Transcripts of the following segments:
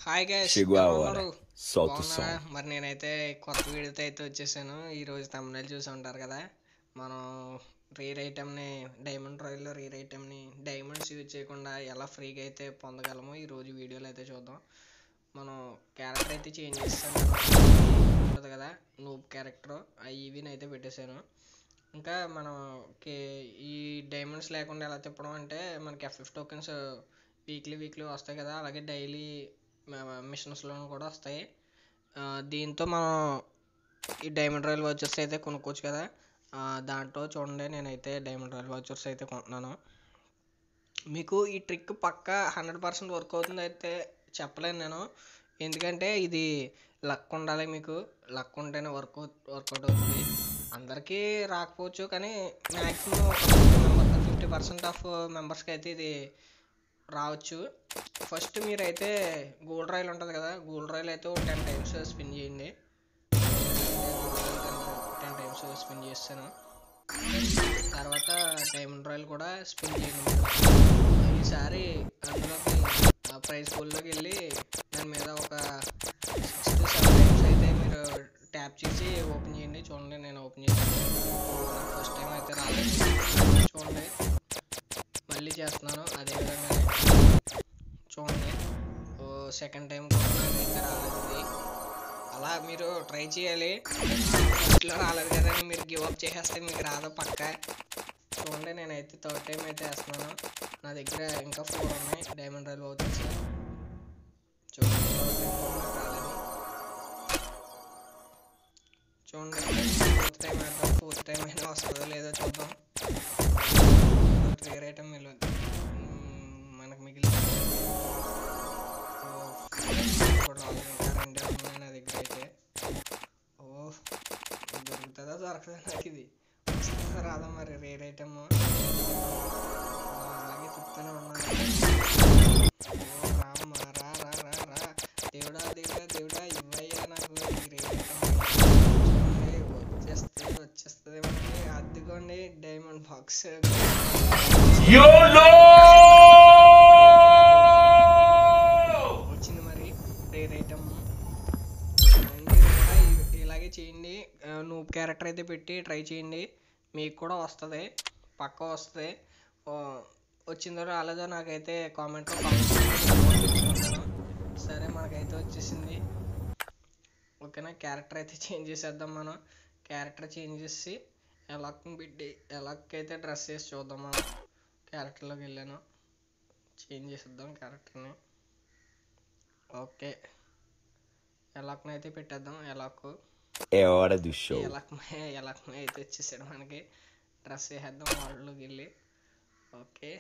Hi guys Chegou a ఎలా hora. ఉన్నారు? Solta o బాగున్నారా? som. మరి నేనైతే కొత్త వీడియోతో అయితే వచ్చేసాను ఈ రోజు తమిళ చూసి ఉంటారు కదా మనం రీర్ ఐటమ్ని డైమండ్ రాయల్లో రీర్ ఐటమ్ని డైమండ్స్ యూజ్ చేయకుండా ఎలా ఫ్రీగా అయితే పొందగలమో ఈ రోజు వీడియోలో అయితే చూద్దాం మనం క్యారెక్టర్ అయితే చేంజ్ చేస్తాను ఉంటుంది కదా నూబ్ క్యారెక్టర్ ఇవి అయితే పెట్టేశాను ఇంకా మనం ఈ డైమండ్స్ లేకుండా ఎలా తిప్పడం అంటే మనకి ఎఫ్ఎఫ్ టోకెన్స్ వీక్లీ వీక్లీ వస్తాయి కదా అలాగే డైలీ మిషన్స్లో కూడా వస్తాయి ఆ, దీంతో మనం ఈ డైమండ్ రాయల్ వాచర్స్ అయితే కొనుక్కోవచ్చు కదా ఆ, దాంట్లో చూడండి నేనైతే డైమండ్ రాయల్ వాచర్స్ అయితే కొంటున్నాను మీకు ఈ ట్రిక్ పక్కా హండ్రెడ్ పర్సెంట్ వర్క్ అవుతుంది అయితే చెప్పలేను నేను ఎందుకంటే ఇది లక్ ఉండాలి మీకు లక్ ఉంటేనే వర్క్ వర్కౌట్ అవుతుంది అందరికీ రాకపోవచ్చు కానీ మ్యాక్సిమం ఫిఫ్టీ పర్సెంట్ ఆఫ్ మెంబర్స్కి అయితే ఇది రావచ్చు ఫస్ట్ మీరైతే గోల్డ్ రాయల్ ఉంటుంది కదా గోల్డ్ రాయల్ అయితే టెన్ టైమ్స్ స్పిన్ చేయండి టెన్ టైమ్స్ స్పిన్ చేస్తాను తర్వాత డైమండ్ రాయల్ కూడా స్పిన్ చేయండి మీరు. ఈసారి అందులోకి ప్రైస్ పూల్లోకి వెళ్ళి దాని మీద ఒక సిక్స్ టు సెవెన్ టైమ్స్ అయితే మీరు ట్యాప్ చేసి ఓపెన్ చేయండి చూడండి నేను ఓపెన్ చేశాను ఫస్ట్ టైం అయితే రాలేదు చూడండి మళ్ళీ చేస్తున్నాను అదే విధంగానే చూడండి సెకండ్ టైం కూడా నాకైతే రాలేదు ఇది. అలా మీరు ట్రై చేయాలి ఫస్ట్లో రాలేదు కదా అని మీరు గివ్ అప్ చేసేస్తే మీకు రాదు పక్క చూడండి నేనైతే థర్డ్ టైం అయితే వేస్తున్నాను నా దగ్గర ఇంకా ఫోర్ ఉన్నాయి డైమండ్ రైల్ అవుతుంది చూడండి third time కూడా నాకు రాలేదు చూడండి ఫోర్త్ టైం వేద్దాం ఫోర్త్ టైం అయినా వస్తుందో లేదో చూద్దాం క్లియర్ ఐటమ్ వెళ్ళదు మనకు మిగిలిన ఓ, ఇప్పుడు రాలేదు ఇంకా రెండే ఉన్నాయి నా దగ్గర అయితే ఓ దొరుకుతుందా దొరకదా నాకు ఇది వస్తుందా రాదా మరి రేర్ ఐటమ్ అలాగే చెప్తూనే ఉన్నాను ఓ రామ్మ రా రా రా రా దేవుడా దేవుడా దేవుడా ఇవ్వయ్యా నాకు ఈ రేర్ ఐటమ్ చూడండి వచ్చేస్తే వచ్చేస్తుంది మనకి అద్దుకోండి డైమండ్ బాక్స్ వచ్చింది మరి రేర్ ఐటమ్ మీరు కూడా ఇ- ఇలాగే చేయండి నువ్వు క్యారెక్టర్ అయితే పెట్టి ట్రై చేయండి మీకు కూడా వస్తుంది పక్క వస్తుంది ఓ, వచ్చిందో రాలేదో నాకైతే కామెంట్లో కామెంట్ సరే మనకైతే వచ్చేసింది ఓకేనా క్యారెక్టర్ అయితే చేంజ్ చేసేద్దాం మనం క్యారెక్టర్ చేంజ్ చేసి ఎలాక్ పెట్టి ఎలాక్ అయితే డ్రెస్ వేసి చూద్దాం మనం క్యారెక్టర్లోకి వెళ్ళాను చేంజ్ చేసేద్దాం క్యారెక్టర్ని ఓకే ఎలాక్ని అయితే పెట్టేద్దాం ఎలాక్ É hora do show. ఎలాక్ ఎలాక్ అయితే వచ్చేసాడు మనకి డ్రెస్ వేసేద్దాం వాళ్ళలోకి వెళ్ళి ఓకే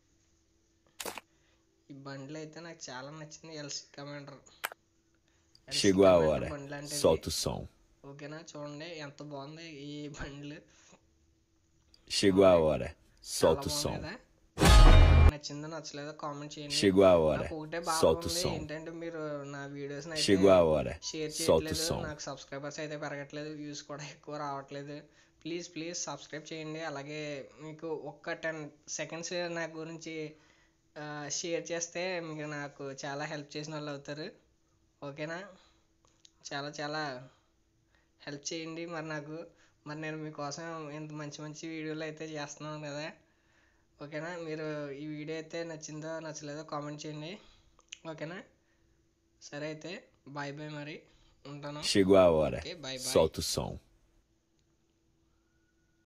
ఈ బండ్లు అయితే నాకు చాలా నచ్చింది ఎల్సీ కమాండర్ Chegou a hora. బండ్లు అంటే ఇది. Solta o som. ఓకేనా చూడండి ఎంత బాగుంది ఈ బండ్లు Chegou a hora. చాలా Solta o బాగుంది som. కదా నచ్చిందో నచ్చలేదో కామెంట్ చేయండి Chegou a hora. నాకు ఒకటే బాధ Solta o ఉంది som. ఏంటంటే మీరు నా videos Chegou a hora. Share Solta o చేయట్లేదు som. నాకు సబ్స్క్రైబర్స్ అయితే పెరగట్లేదు వ్యూస్ కూడా ఎక్కువ రావట్లేదు ప్లీజ్ ప్లీజ్ సబ్స్క్రైబ్ చేయండి అలాగే మీకు ఒక్క టెన్ సెకండ్స్ నా గురించి షేర్ చేస్తే మీకు నాకు చాలా హెల్ప్ చేసిన వాళ్ళు అవుతారు ఓకేనా చాలా చాలా హెల్ప్ చేయండి మరి నాకు మరి నేను మీకోసం ఇంత మంచి మంచి వీడియోలు అయితే చేస్తున్నాను కదా ఓకేనా మీరు ఈ వీడియో అయితే నచ్చిందో నచ్చలేదో కామెంట్ చేయండి ఓకేనా సరే అయితే బాయ్ బాయ్ మరి ఉంటాను Chegou a hora. Okay bye bye Solta o som.